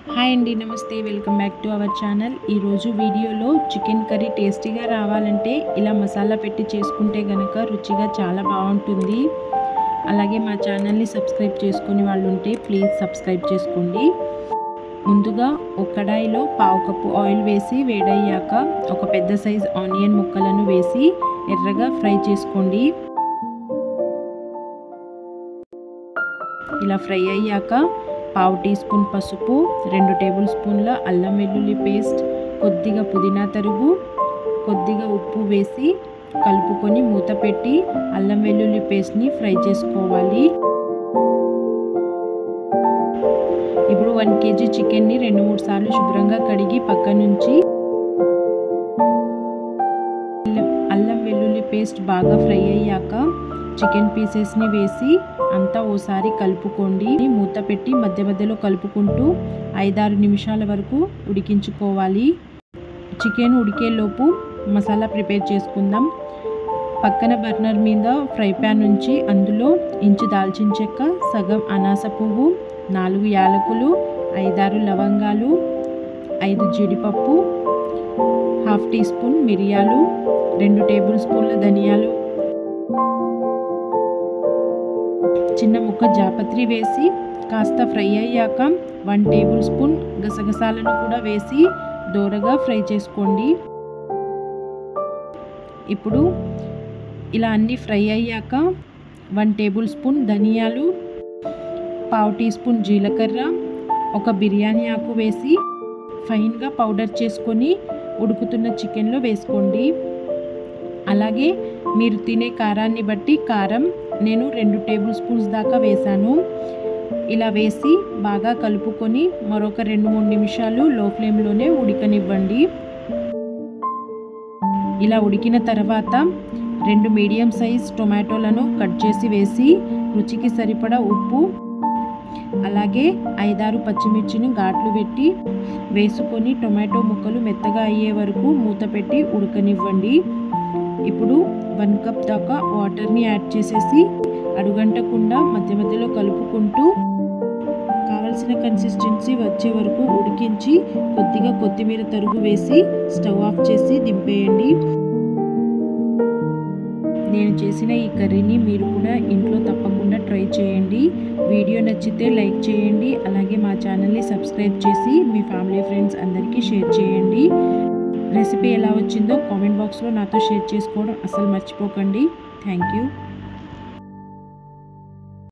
hi అండి నమస్తే welcome back to our channel ఈరోజు వీడియోలో చికెన్ కర్రీ టేస్టీగా రావాలంటే ఇలా మసాలా పెట్టి చేసుకుంటే గనక రుచిగా చాలా బాగుంటుంది అలాగే మా ఛానల్ని సబ్స్క్రైబ్ చేసుకుని వాళ్ళు ఉంటే ప్లీజ్ సబ్స్క్రైబ్ చేసుకోండి ముందుగా ఒక కడాయిలో పావు కప్పు ఆయిల్ వేసి వేడయ్యాక ఒక పెద్ద సైజ్ ఆనియన్ ముక్కలను వేసి ఎర్రగా ఫ్రై చేసుకోండి ఇలా ఫ్రై అయ్యాక పావు టీ స్పూన్ పసుపు రెండు టేబుల్ స్పూన్ల అల్లం వెల్లుల్లి పేస్ట్ కొద్దిగా పుదీనా తరుగు కొద్దిగా ఉప్పు వేసి కలుపుకొని మూత పెట్టి అల్లం వెల్లుల్లి పేస్ట్ని ఫ్రై చేసుకోవాలి ఇప్పుడు వన్ కేజీ చికెన్ని రెండు మూడు సార్లు శుభ్రంగా కడిగి పక్క నుంచి అల్లం వెల్లుల్లి పేస్ట్ బాగా ఫ్రై అయ్యాక చికెన్ పీసెస్ని వేసి అంతా ఓసారి కలుపుకోండి మూత పెట్టి మధ్య మధ్యలో కలుపుకుంటూ ఐదారు నిమిషాల వరకు ఉడికించుకోవాలి చికెన్ ఉడికేలోపు మసాలా ప్రిపేర్ చేసుకుందాం పక్కన బర్నర్ మీద ఫ్రై ప్యాన్ ఉంచి అందులో ఇంచు దాల్చిన చెక్క సగం అనాస పువ్వు నాలుగు యాలకులు ఐదారు లవంగాలు ఐదు జీడిపప్పు హాఫ్ టీ స్పూన్ మిరియాలు రెండు టేబుల్ స్పూన్ల ధనియాలు చిన్న ముక్క జాపత్రి వేసి కాస్త ఫ్రై అయ్యాక వన్ టేబుల్ స్పూన్ గసగసాలను కూడా వేసి దోరగా ఫ్రై చేసుకోండి ఇప్పుడు ఇలా అన్నీ ఫ్రై అయ్యాక వన్ టేబుల్ స్పూన్ ధనియాలు పావు టీ స్పూన్ జీలకర్ర ఒక బిర్యానీ ఆకు వేసి ఫైన్గా పౌడర్ చేసుకొని ఉడుకుతున్న చికెన్లో వేసుకోండి అలాగే మీరు తినే కారాన్ని బట్టి కారం నేను రెండు టేబుల్ స్పూన్స్ దాకా వేసాను ఇలా వేసి బాగా కలుపుకొని మరొక రెండు మూడు నిమిషాలు లో ఫ్లేమ్లోనే ఉడకనివ్వండి ఇలా ఉడికిన తర్వాత రెండు మీడియం సైజ్ టొమాటోలను కట్ చేసి వేసి రుచికి సరిపడా ఉప్పు అలాగే ఐదారు పచ్చిమిర్చిని ఘాట్లు పెట్టి వేసుకొని టొమాటో ముక్కలు మెత్తగా అయ్యే వరకు మూత పెట్టి ఉడకనివ్వండి ఇప్పుడు వన్ కప్ దాకా వాటర్ని యాడ్ చేసేసి అడుగంటకుండా మధ్య మధ్యలో కలుపుకుంటూ కావలసిన కన్సిస్టెన్సీ వచ్చే వరకు ఉడికించి కొద్దిగా కొత్తిమీర తరుగు వేసి స్టవ్ ఆఫ్ చేసి దింపేయండి నేను చేసిన ఈ కర్రీని మీరు కూడా ఇంట్లో తప్పకుండా ట్రై చేయండి వీడియో నచ్చితే లైక్ చేయండి అలాగే మా ఛానల్ని సబ్స్క్రైబ్ చేసి మీ ఫ్యామిలీ ఫ్రెండ్స్ అందరికీ షేర్ చేయండి రెసిపీ ఎలా వచ్చిందో కామెంట్ బాక్స్లో నాతో షేర్ చేసుకోవడం అసలు మర్చిపోకండి థ్యాంక్ యూ